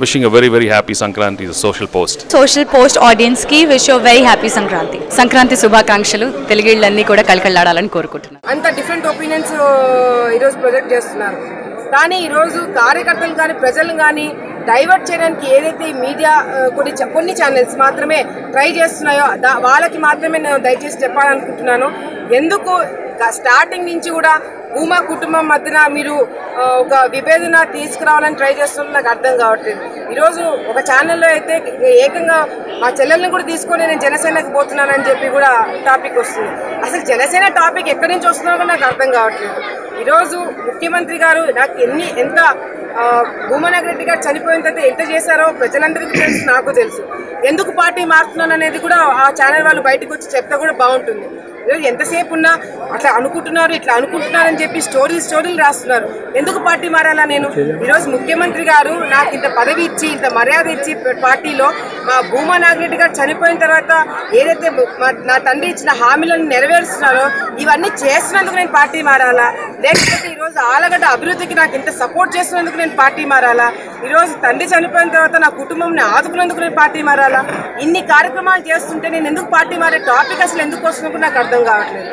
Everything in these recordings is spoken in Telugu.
wishing a very, very happy Sankranti, the social post. Social post audience కి wish very happy Sankranti Sankranti శుభాకాంక్షలు తెలుగిళ్ళన్నీ కూడా కలకల్లాడాలని కోరుకుంటున్నాను అంత డిఫరెంట్ ఒపీనియన్స్ ఈరోజు ప్రొజెక్ట్ చేస్తున్నారు కానీ ఈరోజు కార్యకర్తలు కానీ ప్రజలు కానీ డైవర్ట్ చేయడానికి ఏదైతే ఈ మీడియా ఆ, కొన్ని చ- కొన్ని ఛానల్స్ మాత్రమే ట్రై చేస్తున్నాయో దా- వాళ్ళకి మాత్రమే నేను దయచేసి చెప్పాలనుకుంటున్నాను ఎందుకు క- స్టార్టింగ్ నుంచి కూడా భూమా కుటుంబం మధ్యన మీరు ఆ, ఒక విభేదన తీసుకురావాలని ట్రై చేస్తున్నారు నాకు అర్థం కావట్లేదు ఈరోజు ఒక ఛానల్లో అయితే ఏకంగా మా చెల్లెల్ని కూడా తీసుకొని నేను జనసేనకి పోతున్నానని చెప్పి కూడా టాపిక్ వస్తుంది అసలు జనసేన టాపిక్ ఎక్కడి నుంచి వస్తుందో కూడా నాకు అర్థం కావట్లేదు ఈరోజు ముఖ్యమంత్రి గారు నాకు ఎన్ని ఎంత ఆ, భూమనాగ్ రెడ్డి గారు చనిపోయిన తర్వాత ఎంత చేశారో ప్రజలందరికీ తెలుసు నాకు తెలుసు ఎందుకు పార్టీ మారుతున్నాను అనేది కూడా ఆ ఛానల్ వాళ్ళు బయటకు వచ్చి చెప్తే కూడా బాగుంటుంది ఈరోజు ఎంతసేపు ఉన్నా అట్లా అనుకుంటున్నారు ఇట్లా అనుకుంటున్నారు అని చెప్పి స్టోరీలు స్టోరీలు రాస్తున్నారు ఎందుకు పార్టీ మారాలా నేను ఈరోజు ముఖ్యమంత్రి గారు నాకు ఇంత పదవి ఇచ్చి ఇంత మర్యాద ఇచ్చి పార్టీలో మా భూమా నాగిరెడ్డి గారు చనిపోయిన తర్వాత ఏదైతే మా- నా తండ్రి ఇచ్చిన హామీలను నెరవేరుస్తున్నారో ఇవన్నీ చేస్తున్నందుకు నేను పార్టీ మారాలా లేకపోతే ఈరోజు ఆలగడ్డ అభివృద్ధికి నాకు ఇంత సపోర్ట్ చేస్తున్నందుకు నేను పార్టీ మారాలా ఈరోజు తండ్రి చనిపోయిన తర్వాత నా కుటుంబంని ఆదుకున్నందుకు నేను పార్టీ మారాలా ఇన్ని కార్యక్రమాలు చేస్తుంటే నేను ఎందుకు పార్టీ మారే టాపిక్ అసలు ఎందుకు వస్తుందో కూడా నాకు అర్థం కావట్లేదు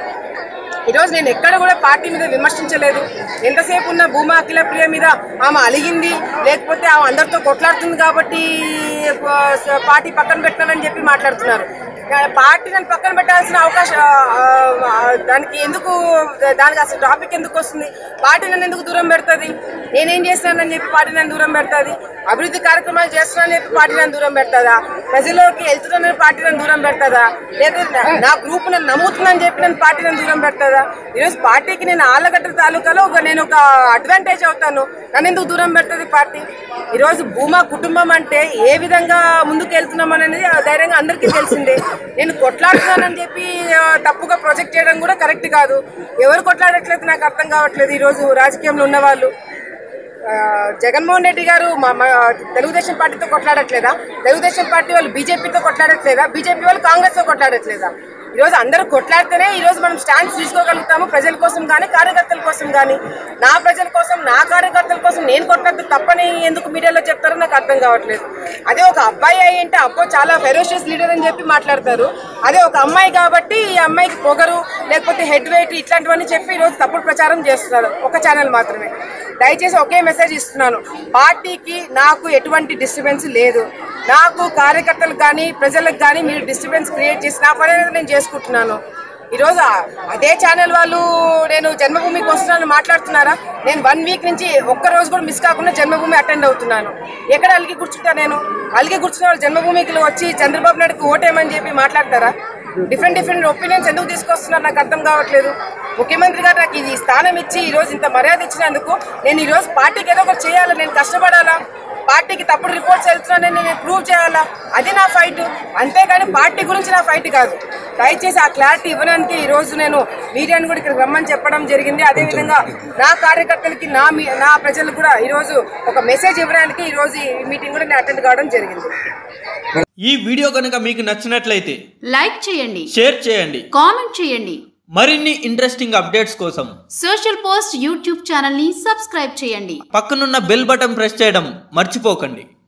ఈరోజు నేను ఎక్కడ కూడా పార్టీ మీద విమర్శించలేదు ఎంతసేపు ఉన్న భూమా అఖిల ప్రియ మీద ఆమె అలిగింది లేకపోతే ఆమె అందరితో కొట్లాడుతుంది కాబట్టి ఆ, పార్టీ పక్కన పెట్టాలని చెప్పి మాట్లాడుతున్నారు ఆ, పార్టీ నన్ను పక్కన పెట్టాల్సిన అవకాశం ఆ, ఆ, దానికి ఎందుకు దానికి అసలు టాపిక్ ఎందుకు వస్తుంది పార్టీ నన్ను ఎందుకు దూరం పెడుతుంది నేనేం చేస్తానని చెప్పి పార్టీ నన్ను దూరం పెడుతుంది అభివృద్ధి కార్యక్రమాలు చేస్తున్నానని చెప్పి పార్టీ నన్ను దూరం పెడుతుందా ప్రజల్లోకి వెళ్తున్నానని పార్టీ నన్ను దూరం పెడుతుందా లేదా నా- నా గ్రూప్ నన్ను నమ్ముతుందని చెప్పి నన్ను పార్టీ నన్ను దూరం పెడుతుందా ఈరోజు పార్టీకి నేను ఆళ్ళగడ్డ తాలూకాలో ఒక నేను ఒక అడ్వాంటేజ్ అవుతాను నన్ను ఎందుకు దూరం పెడుతుంది పార్టీ ఈరోజు భూమా కుటుంబం అంటే ఏ విధంగా ముందుకు వెళ్తున్నాం అనేది ధైర్యంగా అందరికీ తెలిసిందే నేను కొట్లాడుతున్నానని చెప్పి ఆ, తప్పుగా ప్రొజెక్ట్ చేయడం కూడా కరెక్ట్ కాదు ఎవరు కొట్లాడట్లేదు నాకు అర్థం కావట్లేదు ఈరోజు రాజకీయంలో ఉన్నవాళ్ళు ఆ, జగన్మోహన్ రెడ్డి గారు మా మా తెలుగుదేశం పార్టీతో కొట్లాడట్లేదా తెలుగుదేశం పార్టీ వాళ్ళు బీజేపీతో కొట్లాడట్లేదా బీజేపీ వాళ్ళు కాంగ్రెస్తో కొట్లాడట్లేదా ఈరోజు అందరూ కొట్లాడితేనే ఈరోజు మనం స్టాండ్స్ తీసుకోగలుగుతాము ప్రజల కోసం కానీ కార్యకర్తల కోసం కానీ నా ప్రజల కోసం నా కార్యకర్తల కోసం నేను కొట్లాడితే తప్పని ఎందుకు మీడియాలో చెప్తారో నాకు అర్థం కావట్లేదు అదే ఒక అబ్బాయి అయ్యి అంటే అబ్బో చాలా ఫెరోషియస్ లీడర్ అని చెప్పి మాట్లాడతారు అదే ఒక అమ్మాయి కాబట్టి ఈ అమ్మాయికి పొగరు లేకపోతే హెడ్ వెయిట్ ఇట్లాంటివన్నీ చెప్పి ఈరోజు తప్పుడు ప్రచారం చేస్తున్నారు ఒక ఛానల్ మాత్రమే దయచేసి ఒకే మెసేజ్ ఇస్తున్నాను పార్టీకి నాకు ఎటువంటి డిస్టర్బెన్స్ లేదు నాకు కార్యకర్తలకు కానీ ప్రజలకు కానీ మీరు డిస్టర్బెన్స్ క్రియేట్ చేసి నా పని అనేది నేను చేసుకుంటున్నాను ఈరోజు ఆ- అదే ఛానల్ వాళ్ళు నేను జన్మభూమికి వస్తున్నాను మాట్లాడుతున్నారా నేను వన్ వీక్ నుంచి ఒక్క రోజు కూడా మిస్ కాకుండా జన్మభూమి అటెండ్ అవుతున్నాను ఎక్కడ అలిగి కూర్చుంటా నేను అలిగి కూర్చున్న వాళ్ళు జన్మభూమికి వచ్చి చంద్రబాబు నాయుడుకి ఓటేయమని చెప్పి మాట్లాడతారా డిఫరెంట్ డిఫరెంట్ ఒపీనియన్స్ ఎందుకు తీసుకొస్తున్నారు నాకు అర్థం కావట్లేదు ముఖ్యమంత్రి గారు నాకు ఇది స్థానం ఇచ్చి ఈ రోజు ఇంత మర్యాద ఇచ్చినందుకు నేను ఈ రోజు పార్టీకి ఏదో ఒకటి చేయాలా నేను కష్టపడాలా పార్టీకి తప్పుడు రిపోర్ట్స్ వెళ్తున్నానని నేను ప్రూవ్ చేయాలా అది నా ఫైట్ అంతేగాని పార్టీ గురించి నా ఫైట్ కాదు దయచేసి ఆ క్లారిటీ ఇవ్వడానికి ఈ రోజు నేను మీడియాని కూడా ఇక్కడ రమ్మని చెప్పడం జరిగింది అదేవిధంగా నా కార్యకర్తలకి నా మీ- నా ప్రజలకు కూడా ఈ రోజు ఒక మెసేజ్ ఇవ్వడానికి ఈ రోజు ఈ మీటింగ్ కూడా నేను అటెండ్ కావడం జరిగింది ఈ వీడియో కనుక మీకు నచ్చినట్లయితే లైక్ చేయండి షేర్ చేయండి కామెంట్ చేయండి మరిన్ని ఇంట్రెస్టింగ్ అప్డేట్స్ కోసం సోషల్ పోస్ట్ యూట్యూబ్ ఛానల్ని సబ్స్క్రైబ్ చేయండి పక్కనున్న బెల్ బటన్ ప్రెస్ చేయడం మర్చిపోకండి